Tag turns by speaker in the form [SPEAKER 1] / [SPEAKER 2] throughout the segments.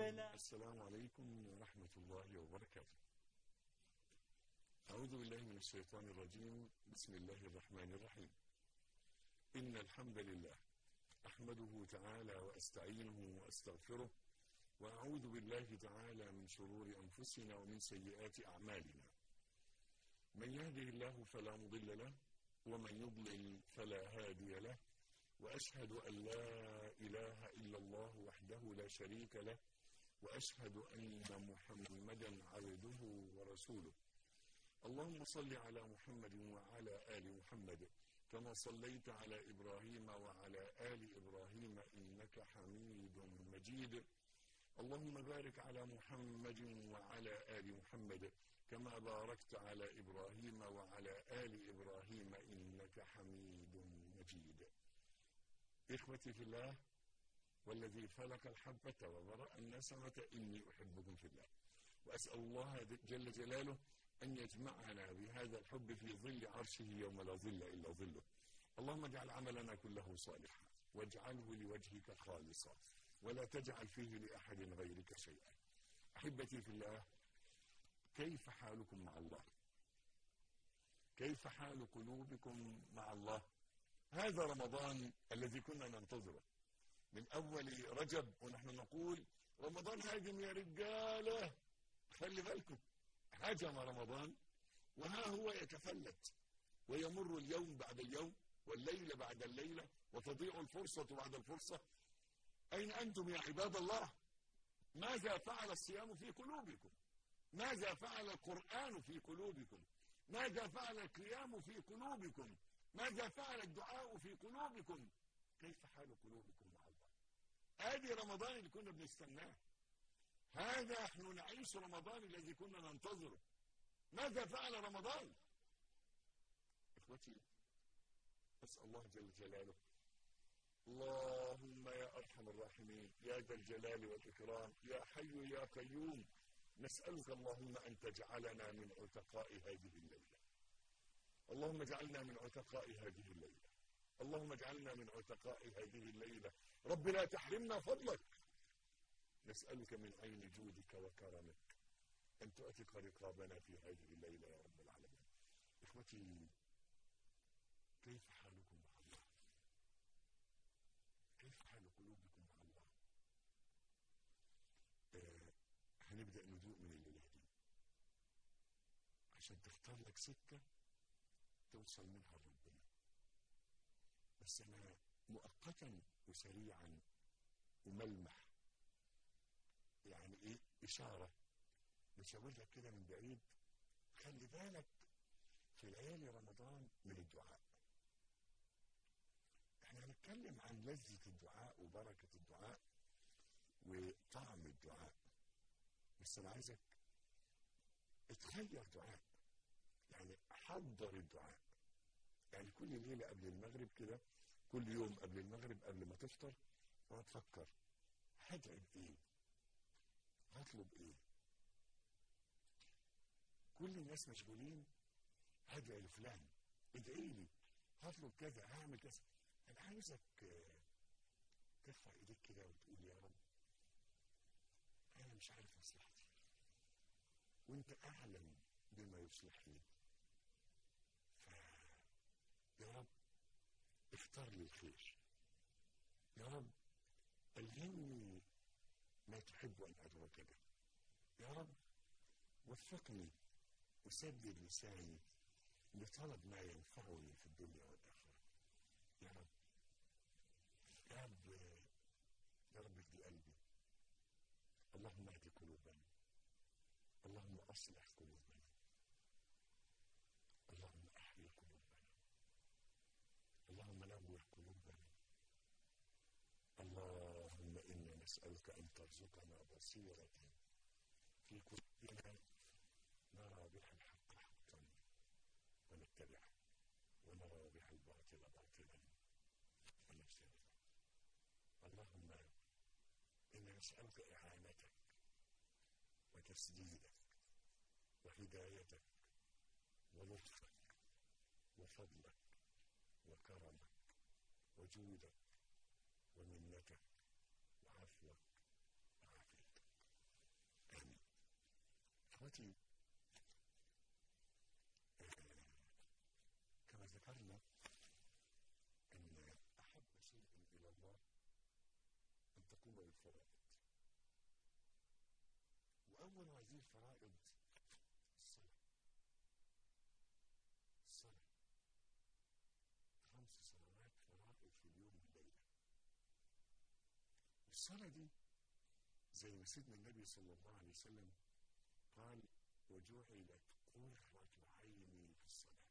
[SPEAKER 1] فلا
[SPEAKER 2] السلام عليكم ورحمة الله وبركاته أعوذ بالله من الشيطان الرجيم بسم الله الرحمن الرحيم إن الحمد لله أحمده تعالى وأستعينه وأستغفره وأعوذ بالله تعالى من شرور أنفسنا ومن سيئات أعمالنا من يهده الله فلا مضل له ومن يضلل فلا هادي له وأشهد أن لا إله إلا الله وحده لا شريك له وأشهد أن محمدا عبده ورسوله اللهم صل على محمد وعلى آل محمد كما صليت على إبراهيم وعلى آل إبراهيم إنك حميد مجيد اللهم بارك على محمد وعلى آل محمد كما باركت على إبراهيم وعلى آل إبراهيم إنك حميد مجيد إخوتي في الله والذي فلق الحبة وبرأ النسمة إني أحبكم في الله وأسأل الله جل جلاله أن يجمعنا بهذا الحب في ظل عرشه يوم لا ظل إلا ظله اللهم اجعل عملنا كله صالحا واجعله لوجهك خالصا ولا تجعل فيه لأحد غيرك شيئا أحبتي في الله كيف حالكم مع الله كيف حال قلوبكم مع الله هذا رمضان الذي كنا ننتظره من أول رجب ونحن نقول رمضان هاجم يا رجالة خلي بالكم هجم رمضان وها هو يتفلت ويمر اليوم بعد اليوم والليلة بعد الليلة وتضيع الفرصة بعد الفرصة أين أنتم يا عباد الله ماذا فعل الصيام في قلوبكم ماذا فعل القرآن في قلوبكم ماذا فعل القيام في قلوبكم ماذا فعل الدعاء في قلوبكم كيف حال قلوبكم مع الله ادي رمضان اللي كنا بنستناه هذا نحن نعيش رمضان الذي كنا ننتظره ماذا فعل رمضان اخوتي اسال الله جل جلاله اللهم يا ارحم الراحمين يا ذا الجلال والاكرام يا حي يا قيوم نسالك اللهم ان تجعلنا من عتقاء هذه الليله اللهم اجعلنا من عتقاء هذه الليله اللهم اجعلنا من عتقاء هذه الليله رب لا تحرمنا فضلك نسألك من عين جودك وكرمك أن تؤتق رقابنا في هذه الليلة يا رب العالمين إخوتي كيف حالكم مع الله كيف حال قلوبكم مع الله آه هنبدأ ندوق من الليلة دي عشان تختار لك سكة توصل منها لربنا بس أنا مؤقتا وسريعا وملمح يعني ايه اشارة بشاور لك كده من بعيد خلي بالك في ليالي رمضان من الدعاء احنا هنتكلم عن لذة الدعاء وبركة الدعاء وطعم الدعاء بس انا عايزك اتخير دعاء يعني حضر الدعاء يعني كل ليلة قبل المغرب كده كل يوم قبل المغرب قبل ما تفطر اقعد تفكر هدعي بايه هطلب ايه كل الناس مشغولين هدعي لفلان ادعي لي هطلب كذا هعمل كذا انا عايزك ترفع ايديك كده وتقول يا رب انا مش عارف مصلحتي وانت اعلم بما يصلحني ف يا رب اختار لي الخير يا رب الهمني ما تحب أن أدرك به يا رب وفقني وسدد لساني لطلب ما ينفعني في الدنيا والآخرة يا رب يا رب يا رب اهدي قلبي اللهم اهد قلوبنا اللهم أصلح قلوبنا اللهم أحيي قلوبنا اللهم نور قلوبنا اللهم إنا نسألك أن ترزقنا بصيرة في قلوبنا نرى بها الحق حقا ونتبعه ونرى بها الباطل باطلا ونجتنبه اللهم إنا نسألك إعانتك وتسديدك وهدايتك ولطفك وفضلك وكرمك وجودك ومنتك وعفوك وعافيتك إخوتي كما ذكرنا أن أحب شيء إلى الله أن تقوم بالفرائض وأول هذه الفرائض الصلاة الصلاة خمس صلوات فرائض في اليوم والليلة والصلاة دي زي ما سيدنا النبي صلى الله عليه وسلم قال وجعلت قرة عيني في الصلاة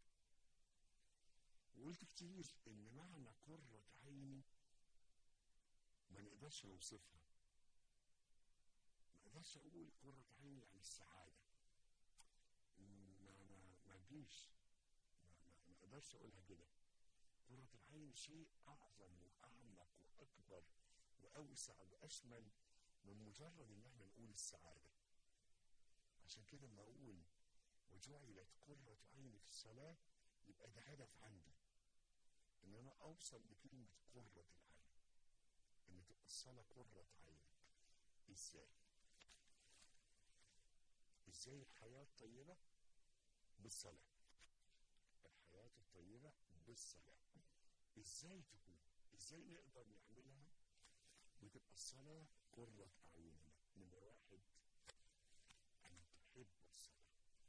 [SPEAKER 2] وقلت كتير ان معنى قرة عيني ما نقدرش نوصفها ما اقدرش اقول قرة عيني يعني السعادة ما ما ما تجيش ما, ما, ما اقدرش اقولها كده قرة العين شيء اعظم واعمق واكبر واوسع واشمل من مجرد ان احنا نقول السعادة عشان كده لما اقول وجعلت قرة عيني في الصلاة يبقى ده هدف عندي ان انا اوصل لكلمة قرة العين ان تبقى الصلاة قرة عينك ازاي ازاي الحياة الطيبة بالصلاة الحياة الطيبة بالصلاة ازاي تكون ازاي نقدر نعملها وتبقى الصلاة قرة أعيننا نمرة واحد أن تحب الصلاة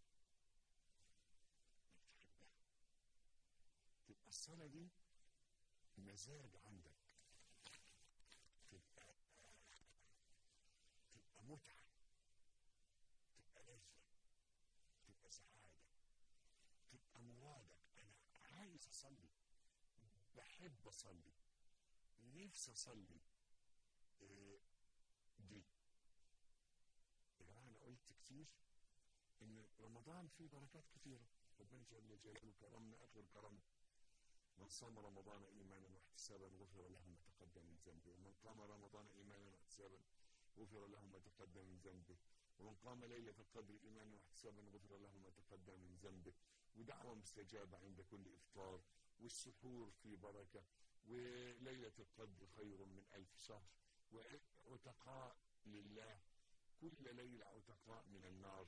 [SPEAKER 2] أنك تحبها تبقى الصلاة دي مزاج عندك تبقى تبقى متعة تبقى لذة تبقى سعادة تبقى مرادك أنا عايز أصلي بحب أصلي نفسي أصلي إيه دي يا جماعة أنا قلت كتير إن رمضان فيه بركات كتيرة ربنا جل جلاله كرمنا آخر كرم من صام رمضان إيمانا واحتسابا غفر له ما تقدم من ذنبه ومن قام رمضان إيمانا واحتسابا غفر له ما تقدم من ذنبه ومن قام ليلة القدر إيمانا واحتسابا غفر له ما تقدم من ذنبه ودعوة مستجابة عند كل إفطار والسحور في بركة وليلة القدر خير من ألف شهر وعتقاء لله كل ليلة عتقاء من النار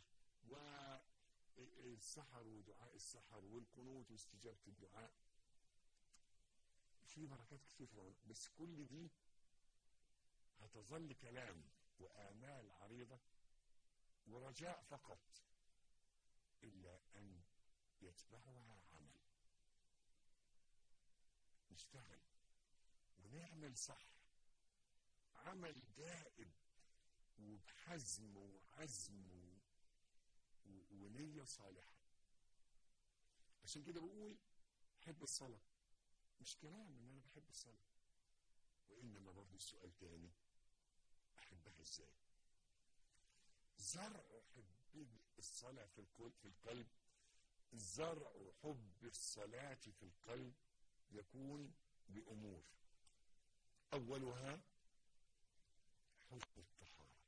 [SPEAKER 2] والسحر ودعاء السحر والقنوت واستجابة الدعاء في بركات كتير بس كل دي هتظل كلام وآمال عريضة ورجاء فقط إلا أن يتبعها عمل نشتغل ونعمل صح عمل دائب وبحزم وعزم و... و... ونية صالحة عشان كده بقول حب الصلاة مش كلام ان انا بحب الصلاة وانما برضه السؤال تاني احبها ازاي زرع حب الصلاة في القلب في القلب زرع حب الصلاة في القلب يكون بأمور أولها حب الطهارة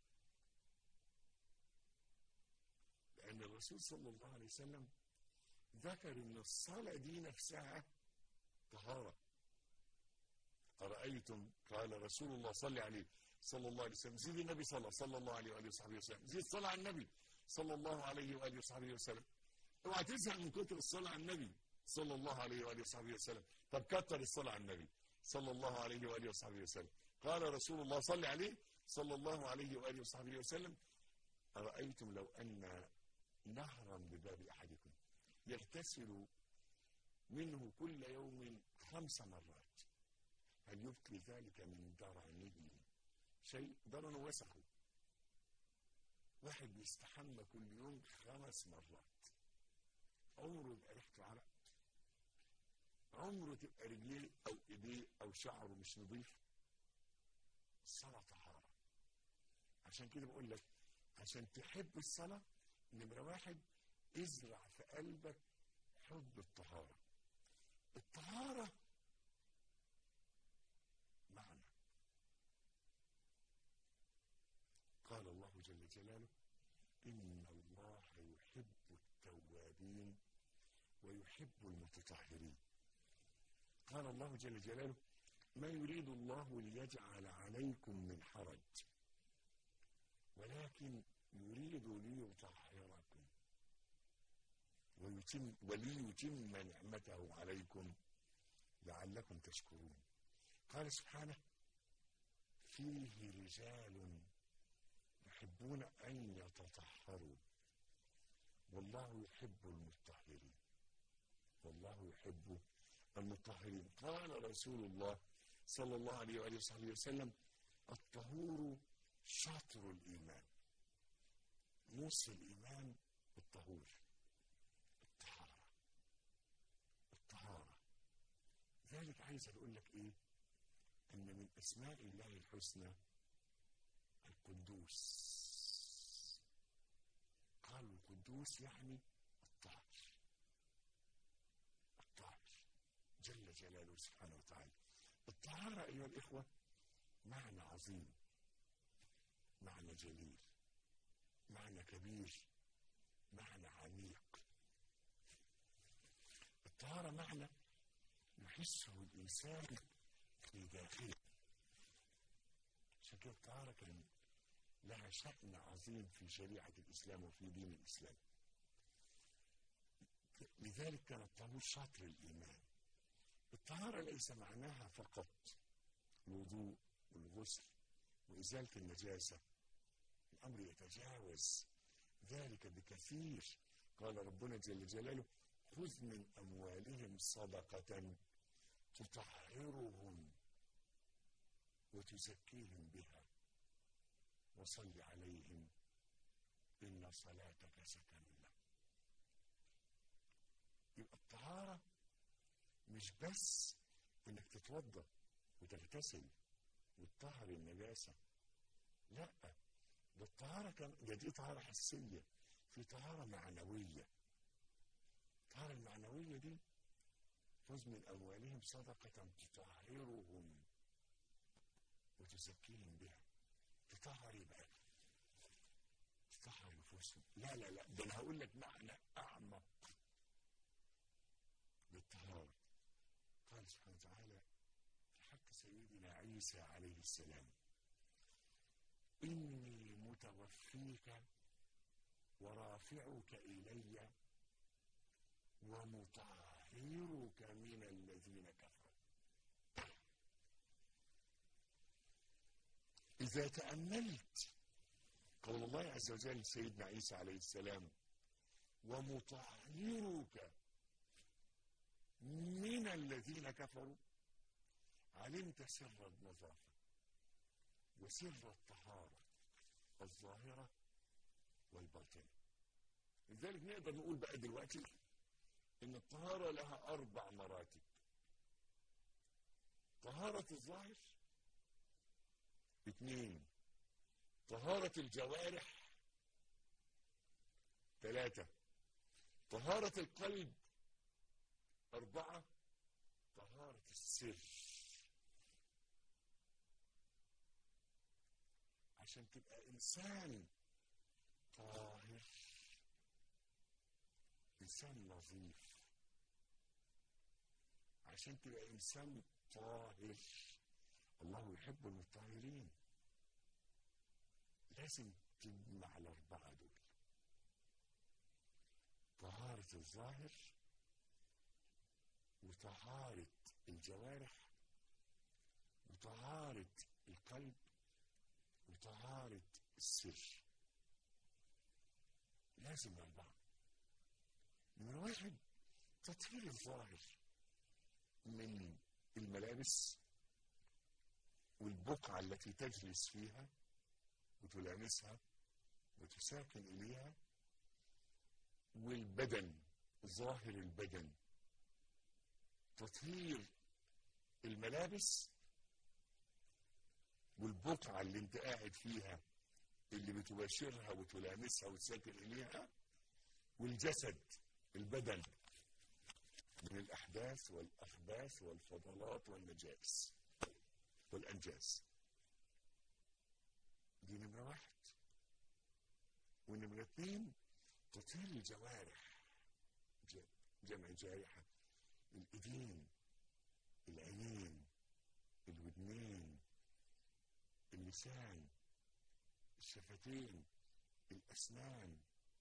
[SPEAKER 2] لأن الرسول صلى الله عليه وسلم ذكر أن الصلاة دي نفسها طهارة أرأيتم قال رسول الله صلى عليه صلى الله عليه وسلم زيد النبي صلى صلى الله عليه وآله وصحبه وسلم زيد صلاة على النبي صلى الله عليه وآله وصحبه وسلم اوعى تزهق من كتر الصلاة على النبي صلى الله عليه وآله وصحبه وسلم طب كتر الصلاة على النبي صلى الله عليه وآله وصحبه وسلم قال رسول الله صلى عليه صلى الله عليه وآله وصحبه وسلم أرأيتم لو أن نهرا بباب أحدكم يغتسل منه كل يوم خمس مرات هل يبقي ذلك من درنه شيء درن وسعه واحد بيستحمى كل يوم خمس مرات عمره يبقى ريحته عرق عمره تبقى رجليه او ايديه او شعره مش نظيف الصلاة طهارة عشان كده بقول لك عشان تحب الصلاة نمرة واحد ازرع في قلبك حب الطهارة الطهارة معنى قال الله جل جلاله إن الله يحب التوابين ويحب المتطهرين قال الله جل جلاله ما يريد الله ليجعل عليكم من حرج ولكن يريد ليطهركم ويتم وليتم نعمته عليكم لعلكم تشكرون قال سبحانه فيه رجال يحبون أن يتطهروا والله يحب المطهرين والله يحب المطهرين قال رسول الله صلى الله عليه وآله وصحبه وسلم الطهور شطر الإيمان نص الإيمان الطهور الطهارة الطهارة ذلك عايز أقول لك إيه أن من أسماء الله الحسنى القدوس قالوا القدوس يعني الطاهر الطاهر جل جلاله سبحانه وتعالى الطهارة أيها الإخوة معنى عظيم معنى جليل معنى كبير معنى عميق الطهارة معنى يحسه الإنسان في داخله عشان كده الطهارة كان لها شأن عظيم في شريعة الإسلام وفي دين الإسلام لذلك كان الطهور شطر الإيمان الطهارة ليس معناها فقط الوضوء والغسل وإزالة النجاسة الأمر يتجاوز ذلك بكثير قال ربنا جل جلاله خذ من أموالهم صدقة تطهرهم وتزكيهم بها وصل عليهم إن صلاتك سكن لهم يبقى الطهارة مش بس إنك تتوضأ وتغتسل وتطهر النجاسة لا ده الطهارة كان ده دي طهارة حسية في طهارة معنوية الطهارة المعنوية دي خذ من أموالهم صدقة تطهرهم وتزكيهم بها تطهر ايه بقى تطهر نفوسهم لا لا لا ده انا هقول لك معنى اعمق للطهارة قال سبحانه وتعالى في حق سيدنا عيسى عليه السلام إني متوفيك ورافعك إلي ومطهرك من الذين كفروا إذا تأملت قول الله عز وجل سيدنا عيسى عليه السلام ومطهرك من الذين كفروا علمت سر النظافة وسر الطهارة الظاهرة والباطنة لذلك نقدر نقول بقى دلوقتي ان الطهارة لها اربع مراتب طهارة الظاهر اثنين طهارة الجوارح ثلاثة طهارة القلب أربعة طهارة السر عشان تبقى إنسان طاهر إنسان نظيف عشان تبقى إنسان طاهر الله يحب المطهرين لازم تجمع الأربعة دول طهارة الظاهر وطهارة الجوارح وطهارة القلب وطهارة السر لازم الأربعة من واحد تطهير الظاهر من الملابس والبقعة التي تجلس فيها وتلامسها وتساكن إليها والبدن ظاهر البدن تطهير الملابس والبقعة اللي انت قاعد فيها اللي بتباشرها وتلامسها وتساكن إليها والجسد البدن من الأحداث والأخباث والفضلات والنجائس والأنجاز دي نمرة واحد ونمرة اتنين تطهير الجوارح جمع جارحة الإيدين العينين الودنين اللسان الشفتين الأسنان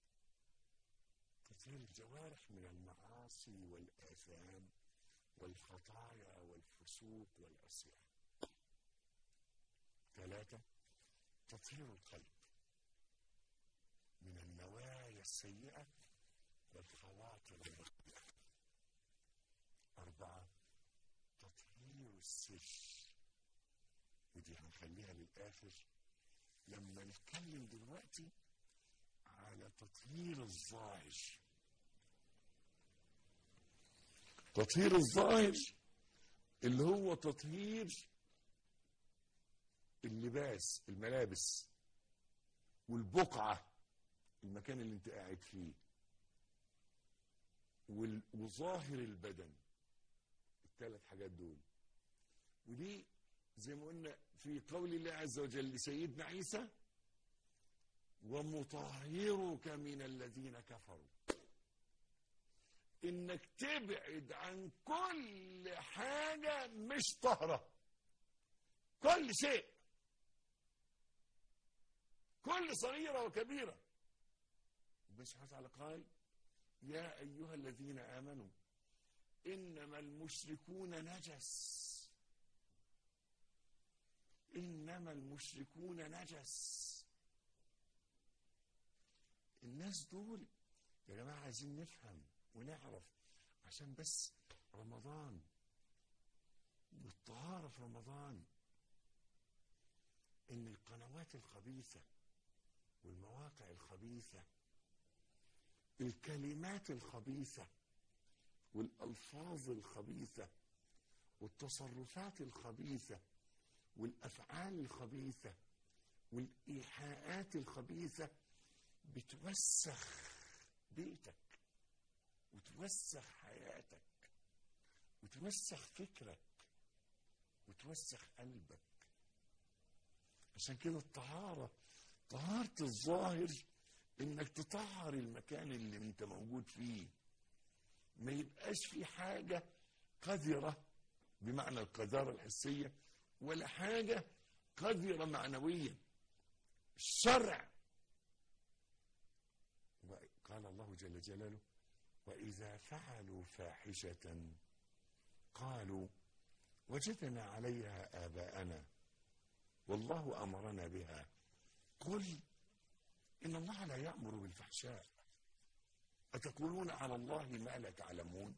[SPEAKER 2] تطهير الجوارح من المعاصي والآثام والخطايا والفسوق والعصيان ثلاثة تطهير القلب من النوايا السيئة والخواطر الرديئة أربعة تطهير السر ودي هنخليها للآخر لما نتكلم دلوقتي على تطهير الظاهر تطهير الظاهر اللي هو تطهير اللباس الملابس والبقعة المكان اللي انت قاعد فيه وال- وظاهر البدن الثلاث حاجات دول ودي زي ما قلنا في قول الله عز وجل لسيدنا عيسى ومطهرك من الذين كفروا انك تبعد عن كل حاجة مش طهرة كل شيء كل صغيرة وكبيرة ربنا سبحانه وتعالى قال يا أيها الذين آمنوا إنما المشركون نجس إنما المشركون نجس الناس دول يا جماعة عايزين نفهم ونعرف عشان بس رمضان والطهارة في رمضان إن القنوات الخبيثة والمواقع الخبيثة الكلمات الخبيثة والألفاظ الخبيثة والتصرفات الخبيثة والأفعال الخبيثة والإيحاءات الخبيثة بتوسخ بيتك وتوسخ حياتك وتوسخ فكرك وتوسخ قلبك عشان كده الطهارة طهارة الظاهر انك تطهر المكان اللي انت موجود فيه ما يبقاش في حاجة قذرة بمعنى القذارة الحسية ولا حاجة قذرة معنويا الشرع قال الله جل جلاله وإذا فعلوا فاحشة قالوا وجدنا عليها آباءنا والله أمرنا بها قل إن الله لا يأمر بالفحشاء أتقولون على الله ما لا تعلمون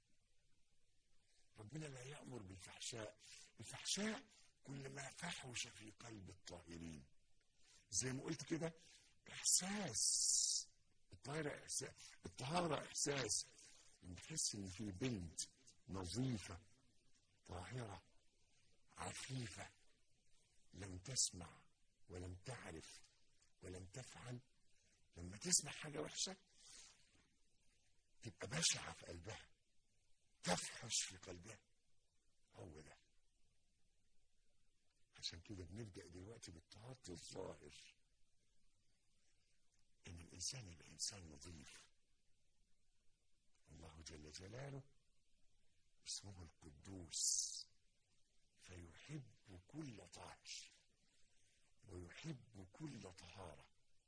[SPEAKER 2] ربنا لا يأمر بالفحشاء الفحشاء كل ما فحش في قلب الطاهرين زي ما قلت كده إحساس الطهارة إحساس الطهارة إحساس لما تحس إن في بنت نظيفة طاهرة عفيفة لم تسمع ولم تعرف ولم تفعل لما تسمع حاجة وحشة تبقى بشعة في قلبها تفحش في قلبها هو ده عشان كده بنبدأ دلوقتي بالطهارة الظاهر إن الإنسان يبقى إنسان نظيف الله جل جلاله اسمه القدوس فيحب كل طاهر ويحب كل طهارة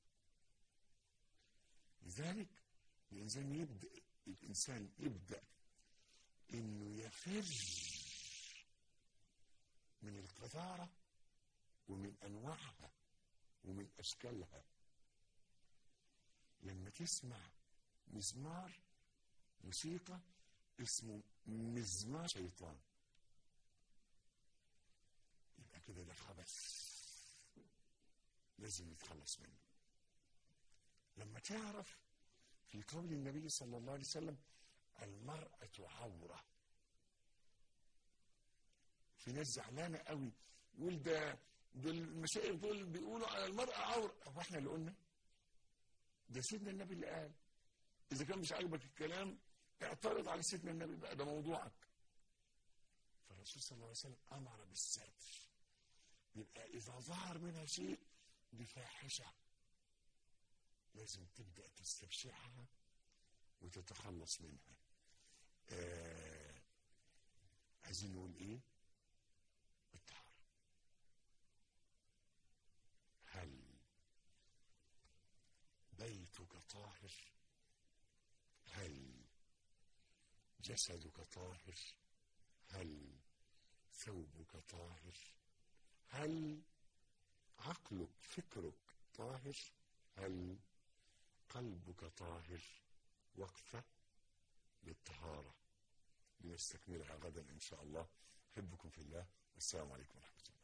[SPEAKER 2] لذلك الإنسان يبدأ الإنسان يبدأ إنه يفر من القذارة ومن أنواعها ومن أشكالها لما تسمع مزمار موسيقى اسمه مزمار شيطان يبقى كده ده خبث لازم نتخلص منه لما تعرف في قول النبي صلى الله عليه وسلم المرأة عورة في ناس زعلانة قوي يقول ده دول المشايخ دول بيقولوا على المرأة عورة هو احنا اللي قلنا ده سيدنا النبي اللي قال إذا كان مش عاجبك الكلام اعترض على سيدنا النبي بقى ده موضوعك فالرسول صلى الله عليه وسلم أمر بالستر يبقى إذا ظهر منها شيء بفاحشة لازم تبدأ تستبشعها وتتخلص منها آه عايزين نقول ايه الطهارة هل طاهر هل جسدك طاهر هل ثوبك طاهر هل عقلك فكرك طاهر هل قلبك طاهر وقفة للطهارة لنستكملها غدا إن شاء الله أحبكم في الله والسلام عليكم ورحمة الله